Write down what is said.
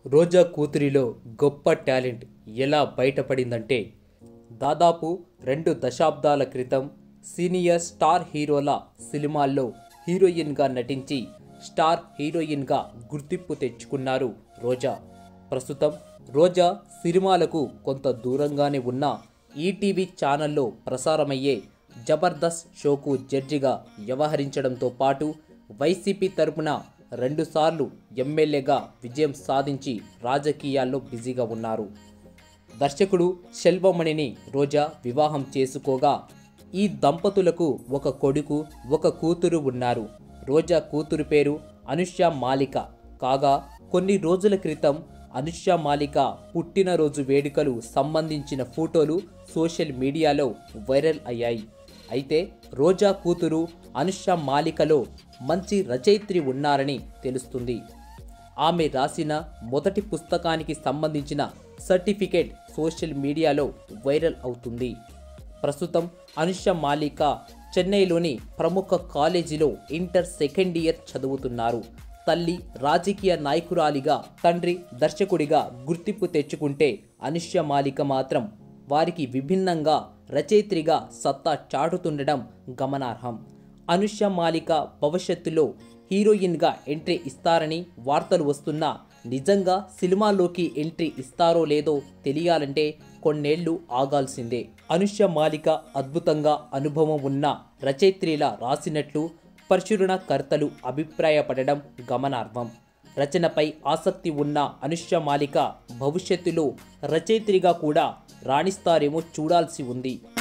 రోజా కూతురిలో గొప్ప టాలెంట్ ఎలా బయటపడిందంటే దాదాపు రెండు దశాబ్దాల క్రితం సీనియర్ స్టార్ హీరోల సినిమాల్లో హీరోయిన్గా నటించి స్టార్ హీరోయిన్గా గుర్తింపు తెచ్చుకున్నారు రోజా ప్రస్తుతం రోజా సినిమాలకు కొంత దూరంగానే ఉన్న ఈటీవీ ఛానల్లో ప్రసారమయ్యే జబర్దస్త్ షోకు జడ్జిగా వ్యవహరించడంతో పాటు వైసీపీ తరపున రెండుసార్లు ఎమ్మెల్యేగా విజయం సాధించి రాజకీయాల్లో బిజీగా ఉన్నారు దర్శకుడు శెల్వమణిని రోజా వివాహం చేసుకోగా ఈ దంపతులకు ఒక కొడుకు ఒక కూతురు ఉన్నారు రోజా కూతురు పేరు అనుష్య మాలిక కాగా కొన్ని రోజుల క్రితం అనుష్య మాలిక పుట్టినరోజు వేడుకలు సంబంధించిన ఫోటోలు సోషల్ మీడియాలో వైరల్ అయ్యాయి అయితే రోజా కూతురు అనుష్య మాలికలో మంచి రచయిత్రి ఉన్నారని తెలుస్తుంది ఆమె రాసిన మొదటి పుస్తకానికి సంబంధించిన సర్టిఫికేట్ సోషల్ మీడియాలో వైరల్ అవుతుంది ప్రస్తుతం అనుష మాలిక చెన్నైలోని ప్రముఖ కాలేజీలో ఇంటర్ సెకండ్ ఇయర్ చదువుతున్నారు తల్లి రాజకీయ నాయకురాలిగా తండ్రి దర్శకుడిగా గుర్తింపు తెచ్చుకుంటే అనుష్య మాలిక మాత్రం వారికి విభిన్నంగా రచయిత్రిగా సత్తా చాటుతుండడం గమనార్హం అనుష్య మాలిక భవిష్యత్తులో హీరోయిన్గా ఎంట్రీ ఇస్తారని వార్తలు వస్తున్నా నిజంగా సినిమాలోకి ఎంట్రీ ఇస్తారో లేదో తెలియాలంటే కొన్నేళ్లు ఆగాల్సిందే అనుష్య మాలిక అద్భుతంగా అనుభవం ఉన్న రచయిత్రిలా రాసినట్లు పరిశీలనకర్తలు అభిప్రాయపడడం గమనార్హం రచనపై ఆసక్తి ఉన్న అనుష్య మాలిక భవిష్యత్తులో రచయిత్రిగా కూడా రాణిస్తారేమో చూడాల్సి ఉంది